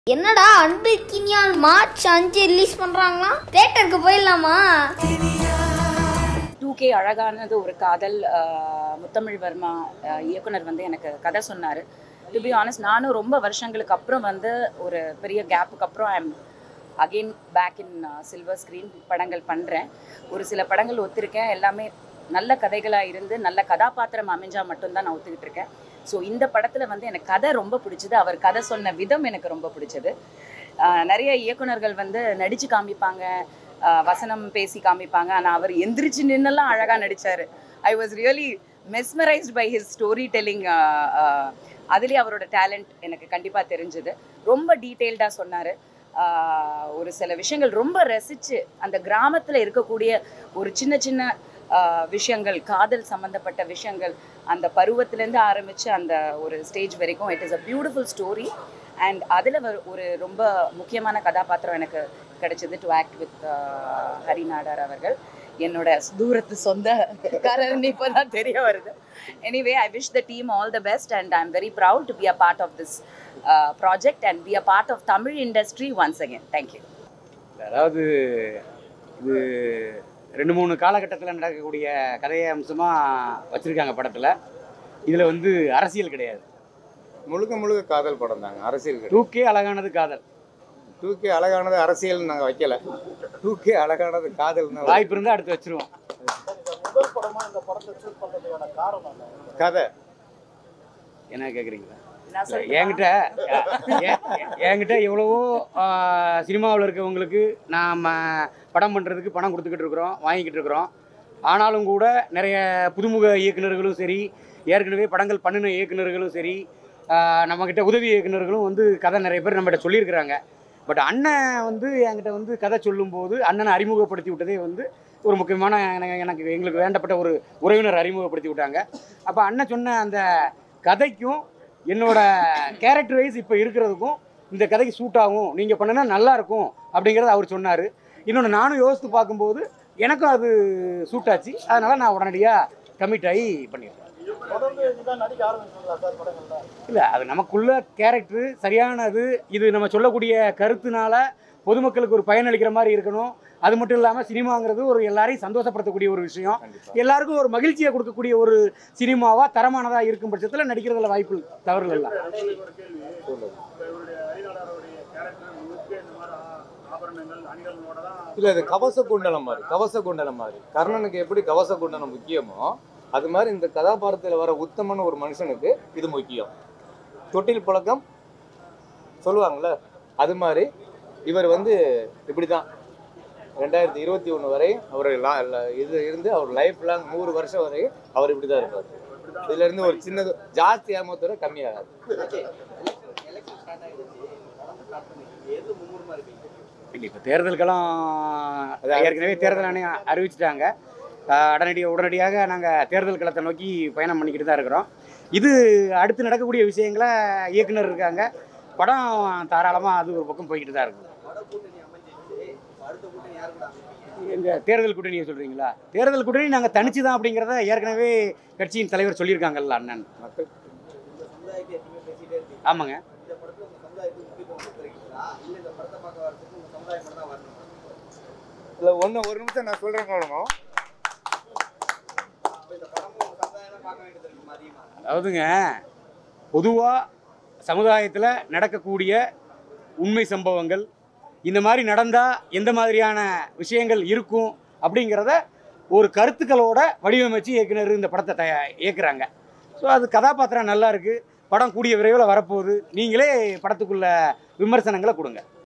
என்னடா அன்பு கினியால் மார்ச் அஞ்சு ரிலீஸ் பண்றாங்களா தேட்டருக்கு போயிடலாமா டூ கே அழகானது ஒரு காதல் ஆஹ், முத்தமிழ் வர்மா ஆஹ், இயக்குனர் வந்து எனக்கு கதை சொன்னார் டு பி ஆனஸ்ட் நானும் ரொம்ப வருஷங்களுக்கு அப்புறம் வந்து ஒரு பெரிய கேப்புக்கு அப்புறம் I'm again back in silver screen படங்கள் பண்ணுறேன் ஒரு சில படங்கள் ஒத்துருக்கேன் எல்லாமே நல்ல கதைகளாக இருந்து நல்ல கதாபாத்திரம் அமைஞ்சால் மட்டும்தான் நான் ஒத்துக்கிட்டு இருக்கேன் ஸோ இந்த படத்தில் வந்து எனக்கு கதை ரொம்ப பிடிச்சது அவர் கதை சொன்ன விதம் எனக்கு ரொம்ப பிடிச்சது ஆஹ், நிறைய இயக்குனர்கள் வந்து நடித்து காமிப்பாங்க ஆஹ் வசனம் பேசி காமிப்பாங்க ஆனால் அவர் எந்திரிச்சு நின்னெல்லாம் அழகாக நடித்தார் I was really mesmerised by his storytelling அதுலேயே அவரோட டேலண்ட் எனக்கு கண்டிப்பாக தெரிஞ்சுது ரொம்ப டீட்டெயில்டாக சொன்னார் ஒரு சில விஷயங்கள் ரொம்ப ரசித்து அந்த கிராமத்தில் இருக்கக்கூடிய ஒரு சின்ன சின்ன ஆஹ் விஷயங்கள் காதல் சம்மந்தப்பட்ட விஷயங்கள் அந்த பருவத்திலேருந்து ஆரம்பித்து அந்த ஒரு ஸ்டேஜ் வரைக்கும் it is a beautiful story and அதில் ஒரு ரொம்ப முக்கியமான கதாபாத்திரம் எனக்கு கிடைச்சது to act with Hari Nadar அவர்கள் என்னோட தூரத்து சொந்தக்காரர்னு இப்போ தான் தெரிய வருது anyway I wish the team all the best and I'm very proud to be a part of this project and be a part of Tamil industry once again thank you அதாவது இது ரெண்டு மூணு காலகட்டத்தில் நடக்கக்கூடிய கதையை அம்சமாக வச்சுருக்காங்க படத்தில் இதில் வந்து அரசியல் கிடையாது முழுக்க முழுக்க காதல் படம் தாங்க அரசியல் கிடையாது டூக்கே அழகானது காதல் டூ கே அழகானது அரசியல் நாங்கள் வைக்கல டூ கே அழகானது காதல் வாய்ப்பு இருந்தால் அடுத்து வச்சிருவோம் கதை என்ன கேட்குறீங்களா நான் சொல்றேன். என்கிட்ட எ- எ- என்கிட்ட எவ்வளவோ சினிமாவில் இருக்கவங்களுக்கு நாம் படம் பண்ணுறதுக்கு பணம் கொடுத்துக்கிட்டு இருக்கிறோம் வாங்கிக்கிட்டு இருக்கிறோம் ஆனாலும் கூட நிறைய புதுமுக இயக்குனர்களும் சரி ஏற்கனவே படங்கள் பண்ணின இயக்குனர்களும் சரி ஆஹ் நம்மக்கிட்ட உதவி இயக்குனர்களும் வந்து கதை நிறைய பேர் நம்மகிட்ட சொல்லியிருக்கிறாங்க பட் அண்ணன் வந்து என்கிட்ட வந்து கதை சொல்லும்போது அண்ணனை அறிமுகப்படுத்தி விட்டதே வந்து ஒரு முக்கியமான எனக்கு- எனக்கு எங்களுக்கு வேண்டப்பட்ட ஒரு உறவினர் அறிமுகப்படுத்தி விட்டாங்க அப்போ அண்ணன் சொன்ன அந்த கதைக்கும் என்னோட கேரக்டர் வைஸ் இப்போ இருக்கிறதுக்கும் இந்த கதைக்கு சூட் ஆகும் நீங்கள் பண்ணுனா நல்லா இருக்கும் அப்படிங்கிறத அவர் சொன்னார் இன்னொன்று நானும் யோசித்து பார்க்கும்போது எனக்கும் அது சூட் ஆச்சு அதனால் நான் உடனடியாக கமிட் ஆகி பண்ணிடுறேன் இல்லை அது நமக்குள்ள கேரக்டர் சரியானது இது நம்ம சொல்லக்கூடிய கருத்துனால பொதுமக்களுக்கு ஒரு பயனளிக்கிற மாதிரி இருக்கணும் அது மட்டும் இல்லாமல் சினிமாங்கிறது ஒரு எல்லாரையும் சந்தோஷப்படுத்தக்கூடிய ஒரு விஷயம் எல்லாருக்கும் ஒரு மகிழ்ச்சியை கொடுக்கக்கூடிய ஒரு சினிமாவா தரமானதாக இருக்கும் பட்சத்தில் நடிக்கிறதுல வாய்ப்பு தவறுகள் இல்லை இல்லை இது கவச குண்டலம் மாதிரி கவச குண்டலம் மாதிரி கர்ணனுக்கு எப்படி கவச குண்டலம் முக்கியமோ அது மாதிரி இந்த கதாபாத்திரத்தில் வர உத்தமன ஒரு மனுஷனுக்கு இது முக்கியம் தொட்டில் பழக்கம் சொல்லுவாங்கள்ல அது மாதிரி இவர் வந்து இப்படி தான் ரெண்டாயிரத்தி இருபத்தி ஒன்று வரை அவர் லா ல- இது இருந்து அவர் லைஃப் லாங் நூறு வருஷம் வரை அவர் இப்படி தான் இருப்பார் இதுல இருந்து ஒரு சின்னது ஜாஸ்தி ஏமாத்தோட கம்மியாகாது இல்லை இப்போ தேர்தலுக்கெல்லாம் ஏற்கனவே தேர்தல் ஆணையம் அறிவிச்சிட்டாங்க ஆஹ் உடனடி உடனடியாக நாங்கள் தேர்தல் களத்தை நோக்கி பயணம் பண்ணிக்கிட்டு தான் இருக்கிறோம் இது அடுத்து நடக்கக்கூடிய விஷயங்களை இயக்குனர் இருக்காங்க படம் தாராளமாக அது ஒரு பக்கம் போய்கிட்டு தான் இருக்கும் எங்க தேர்தல் கூட்டணியை சொல்கிறீங்களா தேர்தல் கூட்டணி நாங்கள் தனிச்சு தான் அப்படிங்கிறத ஏற்கனவே கட்சியின் தலைவர் சொல்லியிருக்காங்கல்ல அண்ணன் மக்கள் ஆமாங்க இல்லை ஒன்று ஒரு நிமிஷம் நான் சொல்கிறேன் கவனமா அதாவதுங்க பொதுவாக சமுதாயத்தில் நடக்கக்கூடிய உண்மை சம்பவங்கள் இந்த மாதிரி நடந்தால் எந்த மாதிரியான விஷயங்கள் இருக்கும் அப்படிங்கிறத ஒரு கருத்துக்களோட வடிவமைச்சு இயக்குனர் இந்த படத்தை தயா இயக்குறாங்க ஸோ அது கதாபாத்திரம் நல்லா இருக்குது படம் கூடிய விரைவில் வரப்போகுது நீங்களே படத்துக்குள்ள விமர்சனங்களை கொடுங்க